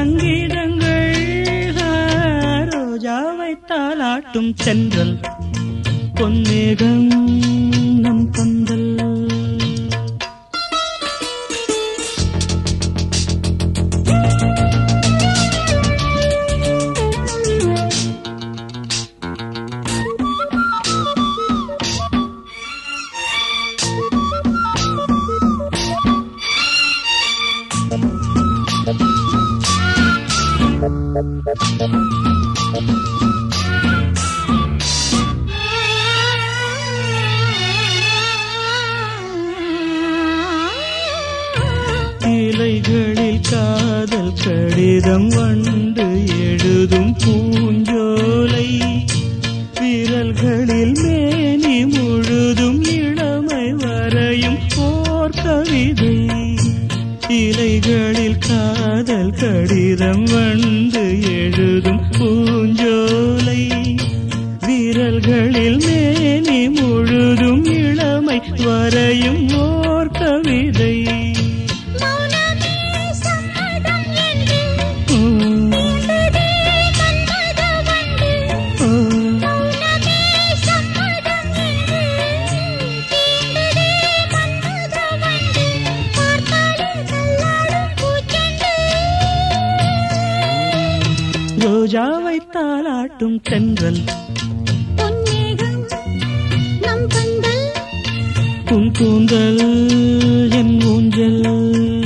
சங்கீதங்கள் ஆ, ரோஜாவை தாலாட்டும் தென்றல் பொன்னேகம் நம் பந்தல் இலைகளில் காதல் கடிதம் வண்டு எழுதும் பூஞ்சோலை விரல்களில் மேனி முழுதும் இளமை வரையும் ஓர் கவிதை இலைகளில் காதல் கடிதம் வண்டு எழுதும் பூஞ்சோலை விரல்களில் மேனி முழுதும் இளமை வரையும் ஓர் கவிதை மௌனமே சம்மதம் என்று உம், தீண்டதே மன்மத வண்டு உம். மௌனமே சம்மதம் என்று தீண்டதே மன்மத வண்டு பார்த்தாலே தள்ளாடும் பூச்செண்டு ரோஜாவை தாலாட்டும் தென்றல் பொன்னேகம் நம் பந்தல் உன் கூந்தல் என் ஊஞ்சல்